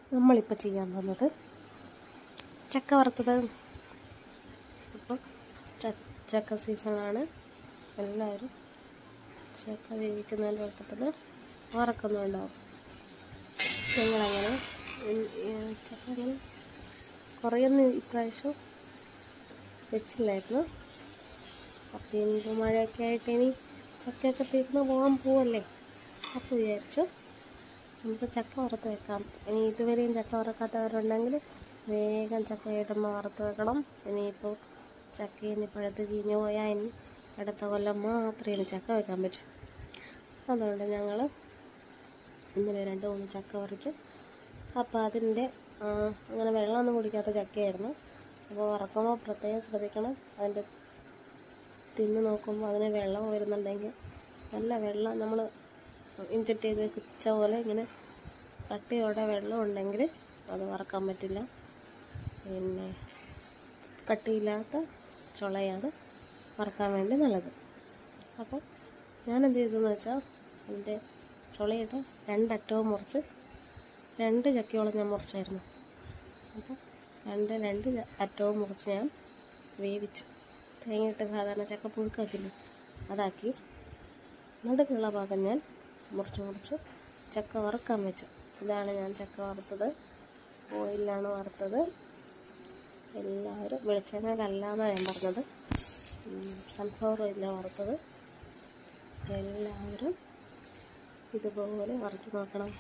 നമ്മളിപ്പോൾ ചെയ്യാൻ പോകുന്നത് ചക്ക വറുത്തത് ഇപ്പോൾ ചക്ക സീസണാണ് എല്ലാവരും ചക്ക വേവിക്കുന്നതിൻ്റെ കൂട്ടത്തിൽ വറക്കുന്നുണ്ടാവും ഞങ്ങളങ്ങനെ ഉം, ഈ ചക്ക അങ്ങനെ കുറേയൊന്നും ഇപ്രാവശ്യം വെച്ചില്ലായിരുന്നു അപ്പം ഇനിയിപ്പോൾ മഴയൊക്കെ ആയിട്ട് ഇനി ചക്കയൊക്കെ തീർന്ന് പോകാൻ പോവല്ലേ അപ്പോൾ വിചാരിച്ചു നമുക്ക് ചക്ക വറുത്ത് വെക്കാം ഇനി ഇതുവരെയും ചക്ക വറക്കാത്തവരുണ്ടെങ്കിൽ വേഗം ചക്ക ഇടുമ്പോൾ വറുത്ത് വെക്കണം ഇനിയിപ്പോൾ ചക്ക ഇനി പഴുത്ത് ചീഞ്ഞ് പോയാൽ ഇനി അടുത്ത കൊല്ലം മാത്രമേ ഇനി ചക്ക വെക്കാൻ പറ്റൂ അതുകൊണ്ട് ഞങ്ങൾ ഇന്നലെ രണ്ട് മൂന്ന് ചക്ക പറിച്ച് അപ്പോൾ അതിൻ്റെ ആ, അങ്ങനെ വെള്ളമൊന്നും കുടിക്കാത്ത ചക്കയായിരുന്നു അപ്പോൾ വറക്കുമ്പോൾ പ്രത്യേകം ശ്രദ്ധിക്കണം അതിൻ്റെ തിന്ന് നോക്കുമ്പോൾ അതിന് വെള്ളം വരുന്നുണ്ടെങ്കിൽ നല്ല വെള്ളം നമ്മൾ ഇഞ്ചക്ട് ചെയ്ത് കുച്ച പോലെ ഇങ്ങനെ കട്ടിയോടെ വെള്ളം ഉണ്ടെങ്കിൽ അത് വറക്കാൻ പറ്റില്ല പിന്നെ കട്ടിയില്ലാത്ത ചുളയാണ് വറക്കാൻ വേണ്ടി നല്ലത് അപ്പോൾ ഞാൻ എന്ത് ചെയ്തെന്ന് വെച്ചാൽ അതിൻ്റെ ചുളയിട്ട് രണ്ടറ്റവും മുറിച്ച് രണ്ട് ചക്കയോളം ഞാൻ മുറിച്ചായിരുന്നു അപ്പോൾ രണ്ട് രണ്ട് ച- അറ്റവും മുറിച്ച് ഞാൻ വേവിച്ചു തേങ്ങയിട്ട് സാധാരണ ചക്ക പുഴുക്കാക്കില്ലേ അതാക്കി നടുക്കുള്ള ഭാഗം ഞാൻ മുറിച്ച് മുറിച്ച് ചക്ക വറുക്കാൻ വെച്ചു ഇതാണ് ഞാൻ ചക്ക വറുത്തത് ഓയിലാണ് വറുത്തത് എല്ലാവരും വെളിച്ചെണ്ണയിലല്ലാന്നാണ് ഞാൻ പറഞ്ഞത് സൺഫ്ലവർ ഓയിലാണ് വറുത്തത് എല്ലാവരും ഇതുപോലെ വറുത്ത് നോക്കണം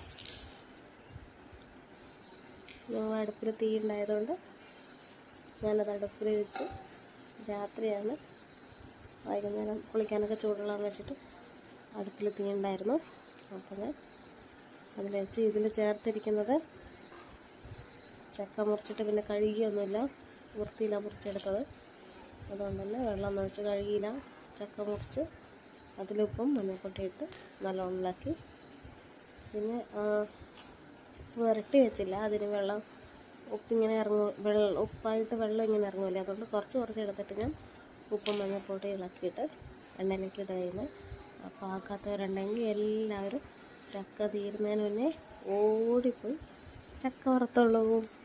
ഞങ്ങൾ അടുപ്പിൽ തീ ഉണ്ടായതുകൊണ്ട് ഞാനത് അടുപ്പിൽ വെച്ച് രാത്രിയാണ് വൈകുന്നേരം കുളിക്കാനൊക്കെ ചൂടുവെള്ളം വെച്ചിട്ട് അടുപ്പിൽ തീ ഉണ്ടായിരുന്നു അപ്പോൾ ഞാൻ അതിൽ വെച്ച് ഇതിൽ ചേർത്തിരിക്കുന്നത് ചക്ക മുറിച്ചിട്ട് പിന്നെ കഴുകിയൊന്നുമില്ല വൃത്തിയില്ല മുറിച്ചെടുത്തത് അതുകൊണ്ട് തന്നെ വെള്ളം ഒഴിച്ച് കഴുകിയില്ല ചക്ക മുറിച്ച് അതിലുപ്പും മഞ്ഞൾപ്പൊടി ഇട്ട് നല്ലോണം ഇളക്കി പിന്നെ ആ, പുരട്ടി വെച്ചില്ല അതിന് വെള്ളം ഉപ്പിങ്ങനെ ഇറങ്ങും വെള്ളം ഉപ്പായിട്ട് വെള്ളം ഇങ്ങനെ ഇറങ്ങില്ലേ അതുകൊണ്ട് കുറച്ച് കുറച്ച് എടുത്തിട്ട് ഞാൻ ഉപ്പും മഞ്ഞൾപ്പൊടി ഇളക്കിയിട്ട് എണ്ണയിലേക്ക് ഇടുകയാണ് അപ്പോൾ ആക്കാത്തവരുണ്ടെങ്കിൽ എല്ലാവരും ചക്ക തീരുന്നതിന് മുന്നേ ഓടിപ്പോയി ചക്ക വറുത്തുള്ളൂ